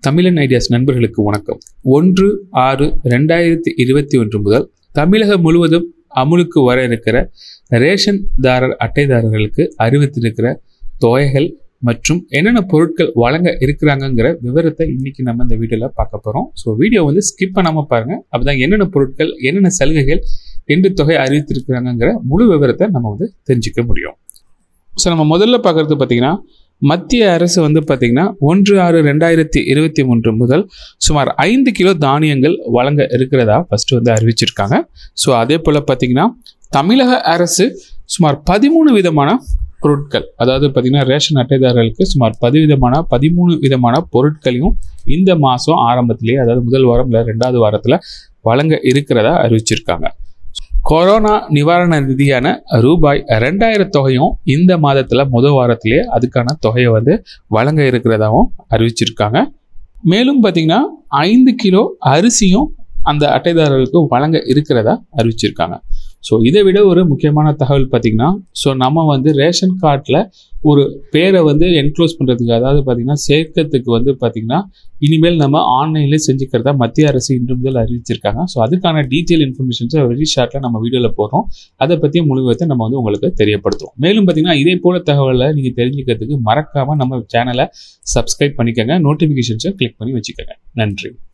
தமிழன் ஐடியாஸ் நண்பர்களுக்கு வணக்கம் ஒன்று ஆறு ரெண்டாயிரத்தி இருபத்தி ஒன்று முதல் தமிழகம் முழுவதும் அமுலுக்கு வர இருக்கிற ரேஷன் தாரர் அட்டைதாரர்களுக்கு அறிவித்திருக்கிற தொகைகள் மற்றும் என்னென்ன பொருட்கள் வழங்க இருக்கிறாங்கங்கிற விவரத்தை இன்னைக்கு நம்ம இந்த வீடியோவில் பார்க்க போகிறோம் ஸோ வீடியோ வந்து ஸ்கிப் பண்ணாமல் பாருங்கள் அப்பதான் என்னென்ன பொருட்கள் என்னென்ன சலுகைகள் என்று தொகை அறிவித்திருக்கிறாங்கங்கிற முழு விவரத்தை நம்ம வந்து தெரிஞ்சுக்க முடியும் ஸோ நம்ம முதல்ல பார்க்குறது பார்த்தீங்கன்னா மத்திய அரசு வந்து பார்த்திங்கன்னா ஒன்று ஆறு ரெண்டாயிரத்தி இருபத்தி மூன்று முதல் சுமார் ஐந்து கிலோ தானியங்கள் வழங்க இருக்கிறதா ஃபஸ்ட்டு வந்து அறிவிச்சிருக்காங்க ஸோ அதே போல் பார்த்திங்கன்னா தமிழக அரசு சுமார் பதிமூணு விதமான பொருட்கள் அதாவது பார்த்திங்கன்னா ரேஷன் அட்டைதாரர்களுக்கு சுமார் பதிவிதமான பதிமூணு விதமான பொருட்களையும் இந்த மாதம் ஆரம்பத்திலேயே அதாவது முதல் வாரம் இல்லை ரெண்டாவது வாரத்தில் வழங்க இருக்கிறதா அறிவிச்சிருக்காங்க கொரோனா நிவாரண நிதியான ரூபாய் ரெண்டாயிரம் தொகையும் இந்த மாதத்தில் முதல் வாரத்திலே அதுக்கான தொகையை வந்து வழங்க இருக்கிறதாவும் அறிவிச்சிருக்காங்க மேலும் பார்த்தீங்கன்னா ஐந்து கிலோ அரிசியும் அந்த அட்டைதாரர்களுக்கு வழங்க இருக்கிறதா அறிவிச்சிருக்காங்க ஸோ இதை விட ஒரு முக்கியமான தகவல் பார்த்தீங்கன்னா ஸோ நம்ம வந்து ரேஷன் கார்டில் ஒரு பேரை வந்து என்க்ளோஸ் பண்ணுறதுக்கு அதாவது பார்த்திங்கன்னா சேர்க்கறதுக்கு வந்து பார்த்திங்கன்னா இனிமேல் நம்ம ஆன்லைன்லேயே செஞ்சுக்கிறதா மத்திய அரசு இன்று முதல் அறிவிச்சிருக்காங்க ஸோ அதுக்கான டீட்டெயில் இன்ஃபர்மேஷன்ஸை வெரி ஷார்ட்டில் நம்ம வீடியோவில் போடுறோம் அதை பற்றிய முழுவதை நம்ம வந்து உங்களுக்கு தெரியப்படுத்துவோம் மேலும் பார்த்திங்கன்னா இதே போல தகவலை நீங்கள் தெரிஞ்சுக்கிறதுக்கு மறக்காமல் நம்ம சேனலை சப்ஸ்கிரைப் பண்ணிக்கோங்க நோட்டிஃபிகேஷன்ஸை கிளிக் பண்ணி வச்சுக்கோங்க நன்றி